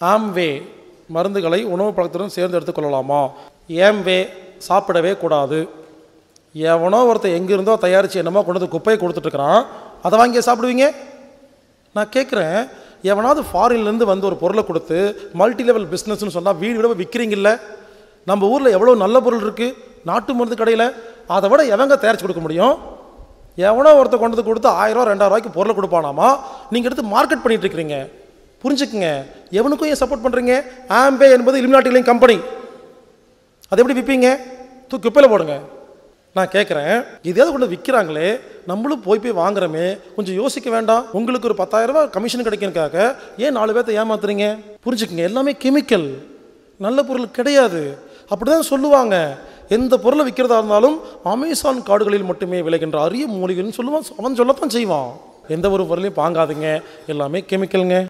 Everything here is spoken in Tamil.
ஆம்வே மருந்துகளை உணவு பழக்கத்துடன் சேர்ந்து எடுத்துக்கொள்ளலாமா ஏம்வே சாப்பிடவே கூடாது எவனோ ஒருத்தன் எங்கிருந்தோ தயாரித்து என்னமோ கொண்டு வந்து குப்பையை கொடுத்துட்ருக்குறான் அதை வாங்கி சாப்பிடுவீங்க நான் கேட்குறேன் எவனாவது ஃபாரின்லேருந்து வந்து ஒரு பொருளை கொடுத்து மல்டி லெவல் பிஸ்னஸ்னு சொன்னால் வீடு விட விற்கிறீங்கல்ல நம்ம ஊரில் எவ்வளோ நல்ல பொருள் இருக்குது நாட்டு மருந்து கடையில் அதை விட எவங்க தயாரித்து கொடுக்க முடியும் எவனோ ஒருத்தர் கொண்டு வந்து கொடுத்து ஆயிரம் ரெண்டாயிரம் ரூபாய்க்கு பொருளை கொடுப்பானாமா நீங்கள் எடுத்து மார்க்கெட் பண்ணிட்டு இருக்கிறீங்க புரிஞ்சுக்குங்க எவனுக்கும் ஏன் சப்போர்ட் பண்ணுறீங்க ஆம்பே என்பது இலுமினாட்டிலையும் கம்பெனி அது எப்படி விற்பீங்க தூக்கி குப்பையில் போடுங்க நான் கேட்குறேன் இதையாவது கொண்டு விற்கிறாங்களே நம்மளும் போய் போய் வாங்குறோமே கொஞ்சம் யோசிக்க வேண்டாம் உங்களுக்கு ஒரு 10000 ரூபாய் கமிஷன் கிடைக்கிறதுக்காக ஏன் நாலு பேர்த்த ஏமாத்துறீங்க புரிஞ்சுக்கங்க எல்லாமே கெமிக்கல் நல்ல பொருள் கிடையாது அப்படிதான் சொல்லுவாங்க எந்த பொருளை விற்கிறதா இருந்தாலும் அமேசான் காடுகளில் மட்டுமே விளைகின்ற அரிய மூலிகைன்னு சொல்லுவான் அவன் சொல்லத்தான் செய்வான் எந்த ஒரு பொருளையும் வாங்காதீங்க எல்லாமே கெமிக்கலுங்க